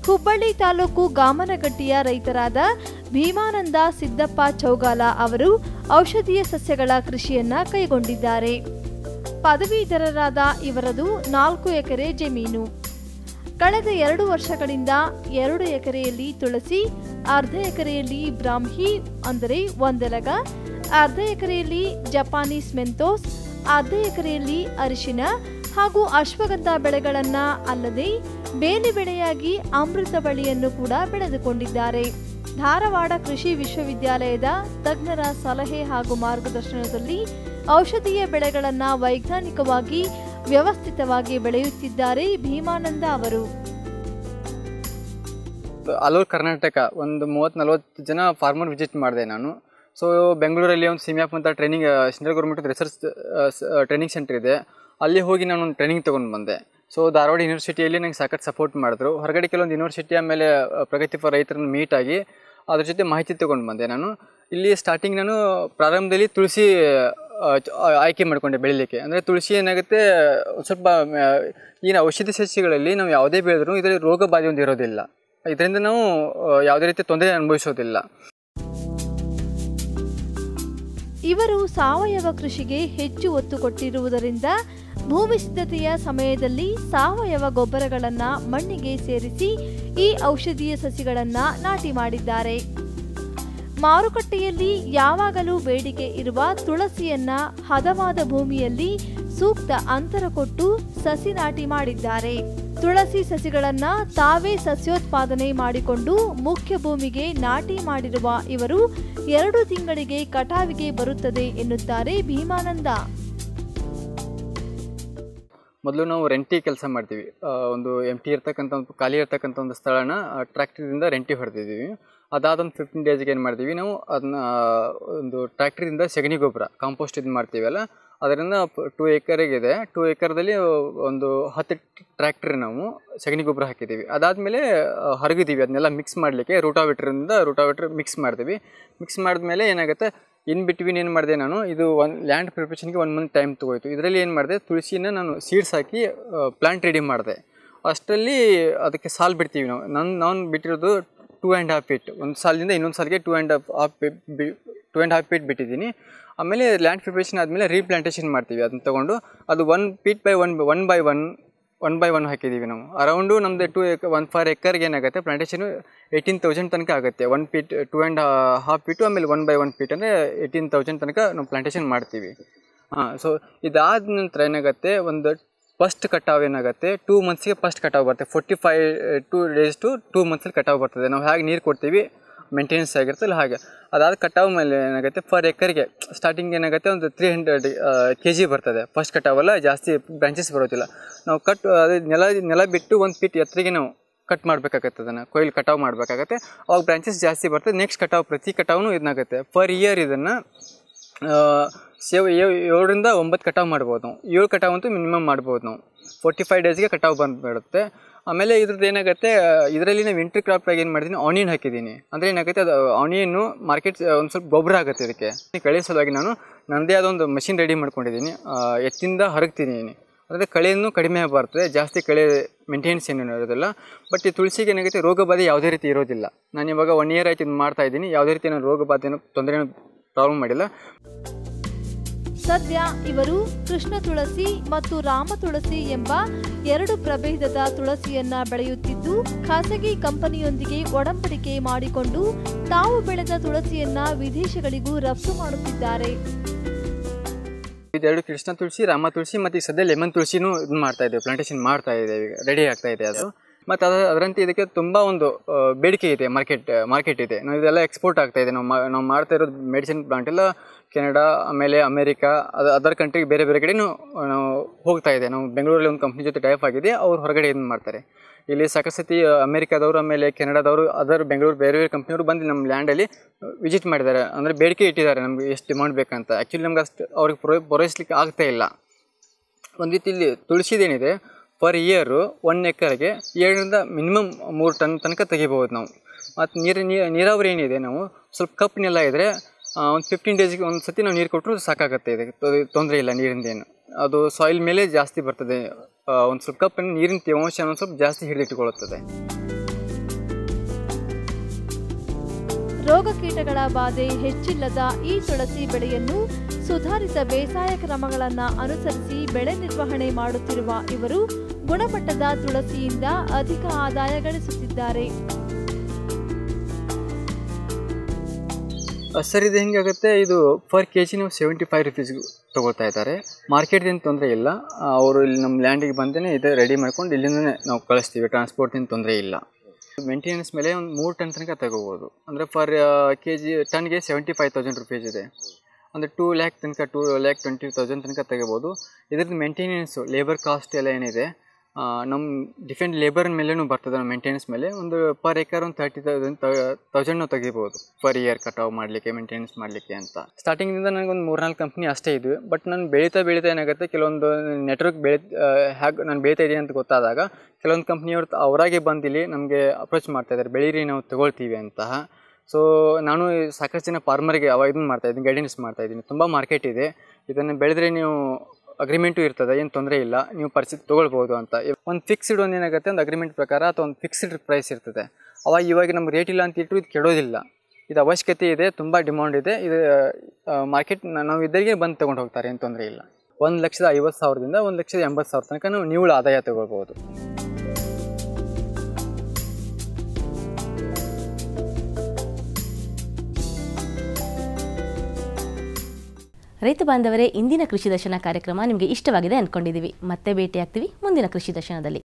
ಹುಬ್ಬಳ್ಳಿ ತಾಲೂಕು ಗಾಮನಗಟ್ಟಿಯ ರೈತರಾದ ಭೀಮಾನಂದ ಸಿದ್ದಪ್ಪ ಚೌಗಾಲ ಅವರು ಔಷಧೀಯ ಸಸ್ಯಗಳ ಕೃಷಿಯನ್ನ ಕೈಗೊಂಡಿದ್ದಾರೆ ಪದವೀಧರರಾದ ಇವರದು ನಾಲ್ಕು ಎಕರೆ ಜಮೀನು ಕಳೆದ ಎರಡು ವರ್ಷಗಳಿಂದ ಎರಡು ಎಕರೆಯಲ್ಲಿ ತುಳಸಿ ಅರ್ಧ ಎಕರೆಯಲ್ಲಿ ಬ್ರಾಹ್ಮಿ ಅಂದರೆ ಒಂದೆಲಗ ಅರ್ಧ ಎಕರೆಯಲ್ಲಿ ಜಪಾನೀಸ್ ಮೆಂತೋಸ್ ಅರ್ಧ ಎಕರೆಯಲ್ಲಿ ಅರಿಶಿನ ಹಾಗೂ ಅಶ್ವಗಂಧ ಬೆಳೆಗಳನ್ನ ಅಲ್ಲದೆ ಬೇಲಿ ಬೆಳೆಯಾಗಿ ಅಮೃತ ಬಳ್ಳಿಯನ್ನು ಕೂಡ ಬೆಳೆದುಕೊಂಡಿದ್ದಾರೆ ಧಾರವಾಡ ಕೃಷಿ ವಿಶ್ವವಿದ್ಯಾಲಯದ ತಜ್ಞರ ಸಲಹೆ ಹಾಗೂ ಮಾರ್ಗದರ್ಶನದಲ್ಲಿ ಔಷಧೀಯ ಬೆಳೆಗಳನ್ನ ವೈಜ್ಞಾನಿಕವಾಗಿ ವ್ಯವಸ್ಥಿತವಾಗಿ ಬೆಳೆಯುತ್ತಿದ್ದಾರೆ ಭೀಮಾನಂದ ಅವರು ಆಲ್ ಓವರ್ ಕರ್ನಾಟಕ ಒಂದು ಮೂವತ್ತು ನಲ್ವತ್ತು ಜನ ಫಾರ್ಮರ್ ವಿಸಿಟ್ ಮಾಡಿದೆ ನಾನು ಸೊ ಬೆಂಗಳೂರಲ್ಲಿ ಒಂದು ಸಿಮ್ಯಾಪ್ ಅಂತ training central government research training centre ಇದೆ ಅಲ್ಲಿ ಹೋಗಿ ನಾನು ಒಂದು ಟ್ರೈನಿಂಗ್ ತೊಗೊಂಡು ಬಂದೆ ಸೊ ಧಾರವಾಡ ಯೂನಿವರ್ಸಿಟಿಯಲ್ಲಿ ನಂಗೆ ಸಾಕಷ್ಟು ಸಪೋರ್ಟ್ ಮಾಡಿದ್ರು ಹೊರಗಡೆ ಕೆಲವೊಂದು ಯೂನಿವರ್ಸಿಟಿ ಆಮೇಲೆ ಆ, ಪ್ರಗತಿಪರ ರೈತರನ್ನು ಮೀಟ್ ಆಗಿ ಅದ್ರ ಜೊತೆ ಮಾಹಿತಿ ತೊಗೊಂಡು ಬಂದೆ ನಾನು ಇಲ್ಲಿ ಸ್ಟಾರ್ಟಿಂಗ್ ನಾನು ಪ್ರಾರಂಭದಲ್ಲಿ ತುಳಸಿ ಆ, ಚ- ಆ, ಆಯ್ಕೆ ಮಾಡಿಕೊಂಡೆ ಬೆಳಿಲಿಕ್ಕೆ ಅಂದರೆ ತುಳಸಿ ಏನಾಗುತ್ತೆ ಒಂದ್ ಸ್ವಲ್ಪ ಆ, ಏನು ಔಷಧಿ ಸಸ್ಯಗಳಲ್ಲಿ ನಾವು ಯಾವುದೇ ಬೆಳೆದ್ರೂ ಇದರಲ್ಲಿ ರೋಗ ಬಾಧೆ ಒಂದು ಇರೋದಿಲ್ಲ ಇದರಿಂದ ನಾವು ಆ, ಯಾವುದೇ ರೀತಿ ತೊಂದರೆ ಅನುಭವಿಸೋದಿಲ್ಲ ಇವರು ಸಾವಯವ ಕೃಷಿಗೆ ಹೆಚ್ಚು ಒತ್ತು ಕೊಟ್ಟಿರುವುದರಿಂದ ಭೂಮಿ ಸಿದ್ಧತೆಯ ಸಮಯದಲ್ಲಿ ಸಾವಯವ ಗೊಬ್ಬರಗಳನ್ನ ಮಣ್ಣಿಗೆ ಸೇರಿಸಿ ಈ ಔಷಧೀಯ ಸಸಿಗಳನ್ನ ನಾಟಿ ಮಾಡಿದ್ದಾರೆ ಮಾರುಕಟ್ಟೆಯಲ್ಲಿ ಯಾವಾಗಲೂ ಬೇಡಿಕೆ ಇರುವ ತುಳಸಿಯನ್ನ ಹದವಾದ ಭೂಮಿಯಲ್ಲಿ ಸೂಕ್ತ ಅಂತರ ಕೊಟ್ಟು ಸಸಿ ನಾಟಿ ಮಾಡಿದ್ದಾರೆ ತುಳಸಿ ಸಸಿಗಳನ್ನ ತಾವೇ ಸಸ್ಯೋತ್ಪಾದನೆ ಮಾಡಿಕೊಂಡು ಮುಖ್ಯ ಭೂಮಿಗೆ ನಾಟಿ ಮಾಡಿರುವ ಇವರು ಎರಡು ತಿಂಗಳಿಗೆ ಕಟಾವಿಗೆ ಬರುತ್ತದೆ ಎನ್ನುತ್ತಾರೆ ಭೀಮಾನಂದ ಮೊದಲು ನಾವು ರೆಂಟಿ ಕೆಲಸ ಮಾಡ್ತೀವಿ ಆ, ಒಂದು ಎಮ್ ಟಿ ಇರ್ತಕ್ಕಂಥ ಒಂದು ಖಾಲಿ ಇರ್ತಕ್ಕಂಥ ಒಂದು ಸ್ಥಳನ ಟ್ರ್ಯಾಕ್ಟರಿಂದ ರೆಂಟಿ ಹೊಡೆದಿದ್ದೀವಿ ಅದಾದ ಒಂದು ಫಿಫ್ಟೀನ್ ಡೇಸ್ಗೆ ಏನು ಮಾಡ್ತೀವಿ ನಾವು ಅದನ್ನ ಒಂದು ಟ್ರ್ಯಾಕ್ಟ್ರಿಂದ ಸಗಣಿ ಗೊಬ್ಬರ ಕಾಂಪೋಸ್ಟ್ ಇದು ಮಾಡ್ತೀವಲ್ಲ ಅದರಿಂದ ಟೂ ಏಕರಿಗಿದೆ ಟೂ ಏಕರ್ದಲ್ಲಿ ಒಂದು ಹತ್ತು ಟ್ರ್ಯಾಕ್ಟ್ರ್ ನಾವು ಸಗಣಿ ಗೊಬ್ಬರ ಹಾಕಿದ್ದೀವಿ ಅದಾದಮೇಲೆ ಹರಗಿದ್ದೀವಿ ಅದನ್ನೆಲ್ಲ ಮಿಕ್ಸ್ ಮಾಡಲಿಕ್ಕೆ ರೂಟಾವೇಟ್ರಿಂದ ರೂಟಾವೇಟ್ರ್ ಮಿಕ್ಸ್ ಮಾಡ್ತೀವಿ ಮಿಕ್ಸ್ ಮಾಡಿದ್ಮೇಲೆ ಏನಾಗುತ್ತೆ ಇನ್ ಬಿಟ್ವೀನ್ ಏನು ಮಾಡಿದೆ ನಾನು ಇದು ಒಂದು ಲ್ಯಾಂಡ್ ಪ್ರಿಪ್ರೇಷನ್ಗೆ ಒನ್ ಮಂತ್ ಟೈಮ್ ತೊಗೋಯ್ತು ಇದರಲ್ಲಿ ಏನು ಮಾಡಿದೆ ತುಳಸಿನ ನಾನು ಸೀಡ್ಸ್ ಹಾಕಿ ಪ್ಲಾಂಟ್ ರೆಡಿ ಮಾಡಿದೆ ಅಷ್ಟರಲ್ಲಿ ಅದಕ್ಕೆ ಸಾಲು ಬಿಡ್ತೀವಿ ನಾವು ನಾನು ನಾನು ಬಿಟ್ಟಿರೋದು ಟೂ ಆ್ಯಂಡ್ ಹಾಫ್ ಫೀಟ್ ಒಂದು ಸಾಲಿಂದ ಇನ್ನೊಂದು ಸಾಲಿಗೆ two and half half two and half feet ಬಿಟ್ಟಿದ್ದೀನಿ ಆಮೇಲೆ ಲ್ಯಾಂಡ್ ಪ್ರಿಪ್ರೇಷನ್ ಆದಮೇಲೆ ರೀಪ್ಲಾಂಟೇಷನ್ ಮಾಡ್ತೀವಿ ಅದನ್ನ ತೊಗೊಂಡು ಅದು one feet by one one by one one by one ಹಾಕಿದ್ದೀವಿ ನಾವು ಅರೌಂಡು ನಮ್ಮದು ಟು ಎಕ್ ಒನ್ ಫಾರ್ ಎಕರ್ಗೆ ಏನಾಗುತ್ತೆ ಪ್ಲಾಂಟೇಷನ್ ಏಯ್ಟೀನ್ ತೌಸಂಡ್ ತನಕ ಆಗುತ್ತೆ one feet two and half feet ಆಮೇಲೆ ಒನ್ ಬೈ ಒನ್ ಫೀಟ್ ಅಂದರೆ ಏಯ್ಟೀನ್ ತೌಸಂಡ್ ತನಕ ನಾವು ಪ್ಲಾಂಟೇಷನ್ ಮಾಡ್ತೀವಿ ಹಾಂ ಸೊ ಇದಾದ ನಂತರ ಏನಾಗುತ್ತೆ ಒಂದು ಫಸ್ಟ್ ಕಟಾವು ಏನಾಗುತ್ತೆ ಟೂ ಮಂತ್ಸ್ಗೆ ಫಸ್ಟ್ ಕಟಾವು ಬರುತ್ತೆ forty five two days to two ಮಂತ್ಸಲ್ಲಿ ಕಟಾವು ಬರ್ತದೆ ನಾವು ಹೇಗೆ ನೀರು ಕೊಡ್ತೀವಿ ಮೇಂಟೆನೆನ್ಸ್ ಆಗಿರುತ್ತಲ್ಲ ಹಾಗೆ ಅದಾದ ಕಟಾವು ಮೇಲೆ ಏನಾಗುತ್ತೆ ಫರ್ ಎಕರ್ಗೆ ಸ್ಟಾರ್ಟಿಂಗ್ ಏನಾಗುತ್ತೆ ಒಂದು ತ್ರೀ ಹಂಡ್ರೆಡ್ ಕೆ ಜಿ ಬರ್ತದೆ ಫಸ್ಟ್ ಕಟಾವಲ್ಲ ಜಾಸ್ತಿ ಬ್ರಾಂಚಸ್ ಬರೋದಿಲ್ಲ ನಾವು ಕಟ್ ಅದು ನೆಲ ನೆಲ ಬಿಟ್ಟು ಒಂದು ಫೀಟ್ ಎತ್ತರಿಗೆ ನಾವು ಕಟ್ ಮಾಡಬೇಕಾಗತ್ತೆ ಅದನ್ನು ಕೊಯ್ಲು ಕಟಾವು ಮಾಡಬೇಕಾಗತ್ತೆ ಅವಾಗ ಬ್ರಾಂಚಸ್ ಜಾಸ್ತಿ ಬರ್ತದೆ ನೆಕ್ಸ್ಟ್ ಕಟಾವು ಪ್ರತಿ ಕಟಾವು ಇದನ್ನಾಗುತ್ತೆ ಪರ್ ಇಯರ್ ಇದನ್ನು ಸೇವ್ ಏಳರಿಂದ ಒಂಬತ್ತು ಕಟಾವು ಮಾಡ್ಬೋದು ನಾವು ಏಳು ಕಟಾವು ಅಂತೂ ಮಿನಿಮಮ್ ಮಾಡ್ಬೋದು ನಾವು ಫೋರ್ಟಿ ಫೈವ್ ಡೇಸ್ಗೆ ಕಟಾವು ಬಂದುಬಿಡುತ್ತೆ ಆಮೇಲೆ ಇದ್ರದ್ದು ಏನಾಗುತ್ತೆ ಇದರಲ್ಲಿ ನಾವು ಇಂಟ್ರಿ ಕ್ರಾಪಾಗಿ ಏನು ಮಾಡಿದ್ದೀನಿ ಆನಿಯನ್ ಹಾಕಿದ್ದೀನಿ ಅಂದರೆ ಏನಾಗುತ್ತೆ ಅದು ಆನಿಯನ್ನು ಮಾರ್ಕೆಟ್ ಒಂದು ಸ್ವಲ್ಪ ಗೊಬ್ಬರ ಆಗುತ್ತೆ ಇದಕ್ಕೆ ಕಳೆ ಸಲುವಾಗಿ ನಾನು ನನ್ನದೇ ಆದ ಒಂದು ಮಷಿನ್ ರೆಡಿ ಮಾಡ್ಕೊಂಡಿದ್ದೀನಿ ಆ, ಎತ್ತಿಂದ ಹರಗ್ತಿದ್ದೀನಿ ಅಂದರೆ ಕಳೆಯನ್ನು ಕಡಿಮೆ ಬರ್ತದೆ ಜಾಸ್ತಿ ಕಳೆ ಮೇಂಟೆನೆನ್ಸ್ ಏನು ಇರೋದಿಲ್ಲ ಬಟ್ ಈ ತುಳಸಿಗೆ ಏನಾಗುತ್ತೆ ರೋಗ ಬಾಧೆ ಯಾವುದೇ ರೀತಿ ಇರೋದಿಲ್ಲ ನಾನು ಇವಾಗ ಒನ್ ಇಯರ್ ಆಯ್ತು ಇದು ಮಾಡ್ತಾ ಇದ್ದೀನಿ ಯಾವುದೇ ರೀತಿ ನಾನು ರೋಗ ಬಾಧೆನೂ ತೊಂದರೆ ಪ್ರಾಬ್ಲಮ್ ಮಾಡಿಲ್ಲ ಸದ್ಯ ಇವರು ಕೃಷ್ಣ ತುಳಸಿ ಮತ್ತು ರಾಮ ತುಳಸಿ ಎಂಬ ಎರಡು ಪ್ರಭೇದದ ತುಳಸಿಯನ್ನ ಬೆಳೆಯುತ್ತಿದ್ದು ಖಾಸಗಿ ಕಂಪನಿಯೊಂದಿಗೆ ಒಡಂಬಡಿಕೆ ಮಾಡಿಕೊಂಡು ತಾವು ಬೆಳೆದ ತುಳಸಿಯನ್ನ ವಿದೇಶಗಳಿಗೂ ರಫ್ತು ಮಾಡುತ್ತಿದ್ದಾರೆ ಇದೆರಡು ಕೃಷ್ಣ ತುಳಸಿ ರಾಮ ತುಳಸಿ ಮತ್ತು ಈಗ ಸದ್ಯ ಲೆಮನ್ ತುಳಸಿನೂ ಇದು ಮಾಡ್ತಾ ಇದ್ದೇವೆ ಪ್ಲಾಂಟೇಶನ್ ಮಾಡ್ತಾ ಇದ್ದೇವೆ ಈಗ ರೆಡಿ ಆಗ್ತಾ ಇದೆ ಅದು ಮತ್ತು ಅದ ಅದರಂತೆ ಇದಕ್ಕೆ ತುಂಬ ಒಂದು ಆ, ಬೇಡಿಕೆ ಇದೆ ಮಾರ್ಕೆಟ್ ಮಾರ್ಕೆಟ್ ಇದೆ ನಾವು ಇದೆಲ್ಲ ಎಕ್ಸ್ಪೋರ್ಟ್ ಆಗ್ತಾ ಇದೆ ನಾವು ಮಾ- ನಾವು ಮಾಡ್ತಾ ಇರೋದು ಮೆಡಿಸಿನ್ ಪ್ಲಾಂಟ್ ಎಲ್ಲ ಕೆನಡಾ ಆಮೇಲೆ ಅಮೇರಿಕಾ ಅದು ಅದರ್ ಕಂಟ್ರಿಗೆ ಬೇರೆ ಬೇರೆ ಕಡೆನೂ ನಾವು ಹೋಗ್ತಾ ಇದೆ ನಾವು ಬೆಂಗಳೂರಲ್ಲಿ ಒಂದು ಕಂಪ್ನಿ ಜೊತೆ ಟೈಪ್ ಆಗಿದೆ ಅವ್ರು ಹೊರಗಡೆ ಇದನ್ನು ಮಾಡ್ತಾರೆ ಇಲ್ಲಿ ಸಾಕಷ್ಟು ಸತಿ ಅಮೇರಿಕಾದವರು ಆಮೇಲೆ ಕೆನಡಾದವರು ಅದರ್ ಬೆಂಗಳೂರು ಬೇರೆ ಬೇರೆ ಕಂಪ್ನಿಯವರು ಬಂದು ನಮ್ಮ ಲ್ಯಾಂಡಲ್ಲಿ ವಿಸಿಟ್ ಮಾಡಿದ್ದಾರೆ ಅಂದರೆ ಬೇಡಿಕೆ ಇಟ್ಟಿದ್ದಾರೆ ನಮಗೆ ಎಷ್ಟು ಡಿಮಾಂಡ್ ಬೇಕಂತ ಆ್ಯಕ್ಚುಲಿ ನಮ್ಗೆ ಅಷ್ಟು ಅವ್ರಿಗೆ ಪೂರೈ ಪೂರೈಸ್ಲಿಕ್ಕೆ ಆಗ್ತಾ ಇಲ್ಲ ಒಂದು ರೀತಿ ಇಲ್ಲಿ ತುಳಸಿದೇನಿದೆ ಪರ್ ಇಯರು ಒನ್ ಎಕರ್ಗೆ ಎರಡರಿಂದ ಮಿನಿಮಮ್ ಮೂರು ಟನ್ ತನಕ ತೆಗಿಬೋದು ನಾವು ಮತ್ತು ನೀರು ನೀರಾವರಿ ಏನಿದೆ ನಾವು ಸ್ವಲ್ಪ ಕಪ್ ನೆಲ ಇದ್ದರೆ ಒಂದು ಫಿಫ್ಟೀನ್ ಡೇಸ್ಗೆ ಒಂದು ಸತಿ ನಾವು ನೀರು ಕೊಟ್ಟರು ಸಾಕಾಗುತ್ತೆ ಇದಕ್ಕೆ ತೊಂದರೆ ಇಲ್ಲ ನೀರಿಂದ ಏನು ಅದು ಸಾಯಿಲ್ ಮೇಲೆ ಜಾಸ್ತಿ ಬರ್ತದೆ ಒಂದು ಸ್ವಲ್ಪ ಕಪ್ ನೀರಿನ ತೇವಾಂಶ ಒಂದು ಸ್ವಲ್ಪ ಜಾಸ್ತಿ ಹಿಡಿದಿಟ್ಟುಕೊಳ್ಳುತ್ತದೆ ರೋಗ ಕೀಟಗಳ ಬಾಧೆ ಹೆಚ್ಚಿಲ್ಲದ ಈ ತುಳಸಿ ಬೆಳೆಯನ್ನು ಸುಧಾರಿತ ಬೇಸಾಯ ಕ್ರಮಗಳನ್ನು ಅನುಸರಿಸಿ ಬೆಳೆ ನಿರ್ವಹಣೆ ಮಾಡುತ್ತಿರುವ ಇವರು ಗುಣಮಟ್ಟದ ತುಳಸಿಯಿಂದ ಅಧಿಕ ಆದಾಯ ಗಳಿಸುತ್ತಿದ್ದಾರೆ ಸರ್ ಇದು ಹೆಂಗಾಗುತ್ತೆ ಇದು ಪರ್ ಕೆ ಜಿ ನಾವು ಸೆವೆಂಟಿ ಫೈವ್ ರುಪೀಸ್ಗೆ ತೊಗೊಳ್ತಾ ಇದ್ದಾರೆ ಮಾರ್ಕೆಟ್ದಿಂದ ತೊಂದರೆ ಇಲ್ಲ ಅವರು ಇಲ್ಲಿ ನಮ್ಮ ಲ್ಯಾಂಡಿಗೆ ಬಂದೇ ಇದೆ ರೆಡಿ ಮಾಡ್ಕೊಂಡು ಇಲ್ಲಿಂದನೇ ನಾವು ಕಳಿಸ್ತೀವಿ ಟ್ರಾನ್ಸ್ಪೋರ್ಟಿಂದ ತೊಂದರೆ ಇಲ್ಲ ಮೇಂಟೆನೆನ್ಸ್ ಮೇಲೆ ಒಂದು ಮೂರು ಟನ್ ತನಕ ತಗೋಬೋದು ಅಂದರೆ ಫರ್ ಕೆ ಜಿ ಟನ್ಗೆ ಸೆವೆಂಟಿ ಫೈವ್ ತೌಸಂಡ್ ರುಪೀಸ್ ಇದೆ ಅಂದರೆ ಟೂ ಲ್ಯಾಕ್ ತನಕ ಟೂ ಲ್ಯಾಕ್ ಟ್ವೆಂಟಿ ತೌಸಂಡ್ ತನಕ ತೆಗೋಬೋದು ಇದ್ರದ್ದು ಮೇಂಟೆನೆನ್ಸು ಲೇಬರ್ ಕಾಸ್ಟ್ ಎಲ್ಲ ಏನಿದೆ ಆ, ನಮ್ಮ ಡಿಫೆಂಟ್ ಲೇಬರ್ ಮೇಲೇನೂ ಬರ್ತದೆ ನಮ್ಮ ಮೇಂಟೆನೆನ್ಸ್ ಮೇಲೆ ಒಂದು ಪರ್ ಏಕರ್ ಒಂದು ತರ್ಟಿ ತೌಸಂಡ್ ತೌಸಂಡ್ ನಾವು ತೆಗಿಬೋದು ಪರ್ ಇಯರ್ ಕಟಾವು ಮಾಡಲಿಕ್ಕೆ ಮೇಂಟೆನೆನ್ಸ್ ಮಾಡಲಿಕ್ಕೆ ಅಂತ ಸ್ಟಾರ್ಟಿಂಗಿಂದ ನನಗೊಂದು ಮೂರ್ನಾಲ್ಕು ಕಂಪ್ನಿ ಅಷ್ಟೇ ಇದ್ವಿ ಬಟ್ ನಾನು ಬೆಳೀತಾ ಬೆಳೀತಾ ಏನಾಗುತ್ತೆ ಕೆಲವೊಂದು ನೆಟ್ವರ್ಕ್ ಬೆಳೆ ಹೇಗೆ ನಾನು ಬೆಳೀತಾ ಇದ್ದೀನಿ ಅಂತ ಗೊತ್ತಾದಾಗ ಕೆಲವೊಂದು ಕಂಪ್ನಿಯವ್ರು ಅವರಾಗೆ ಬಂದಿಲ್ಲಿ ನಮಗೆ ಅಪ್ರೋಚ್ ಮಾಡ್ತಾ ಇದ್ದಾರೆ ಬೆಳೀರಿ ನಾವು ತಗೊಳ್ತೀವಿ ಅಂತಹ ಸೊ ನಾನು ಸಾಕಷ್ಟು ಜನ ಫಾರ್ಮರ್ಗೆ ಅವ ಇದನ್ನು ಮಾಡ್ತಾ ಇದ್ದೀನಿ ಗೈಡೆನ್ಸ್ ಮಾಡ್ತಾ ಇದ್ದೀನಿ ತುಂಬ ಮಾರ್ಕೆಟ್ ಇದೆ ಇದನ್ನು ಬೆಳೆದ್ರೆ ನೀವು ಅಗ್ರಿಮೆಂಟು ಇರ್ತದೆ ಏನು ತೊಂದರೆ ಇಲ್ಲ ನೀವು ಪರಿಸ್ಥಿತಿ ತೊಗೊಳ್ಬೋದು ಅಂತ ಒಂದು ಫಿಕ್ಸ್ಡ್ ಒಂದು ಏನಾಗುತ್ತೆ ಒಂದು ಅಗ್ರಿಮೆಂಟ್ ಪ್ರಕಾರ ಅಥವಾ ಒಂದು ಫಿಕ್ಸ್ಡ್ ಪ್ರೈಸ್ ಇರ್ತದೆ ಅವಾಗ ಇವಾಗ ನಮ್ಗೆ ರೇಟ್ ಇಲ್ಲ ಅಂತ ಇಟ್ಟರು ಇದು ಕೆಡೋದಿಲ್ಲ ಇದು ಅವಶ್ಯಕತೆ ಇದೆ ತುಂಬ ಡಿಮಾಂಡ್ ಇದೆ ಇದು ಮಾರ್ಕೆಟ್ ನಾವು ಇದ್ದರಿಗೆ ಬಂದು ತೊಗೊಂಡು ಹೋಗ್ತಾರೆ ಏನು ತೊಂದರೆ ಇಲ್ಲ ಒಂದು ಲಕ್ಷದ ಐವತ್ತು ಸಾವಿರದಿಂದ ಒಂದು ಲಕ್ಷದ ಎಂಬತ್ತು ಸಾವಿರ ತನಕ ನಾವು ನಿವ್ವಳ ಆದಾಯ ತಗೊಳ್ಬೋದು ರೈತ ಬಾಂಧವರೇ ಇಂದಿನ ಕೃಷಿ ದರ್ಶನ ಕಾರ್ಯಕ್ರಮ ನಿಮಗೆ ಇಷ್ಟವಾಗಿದೆ ಅಂದ್ಕೊಂಡಿದ್ದೀವಿ ಮತ್ತೆ ಭೇಟಿ ಆಗ್ತೀವಿ ಮುಂದಿನ ಕೃಷಿ ದರ್ಶನದಲ್ಲಿ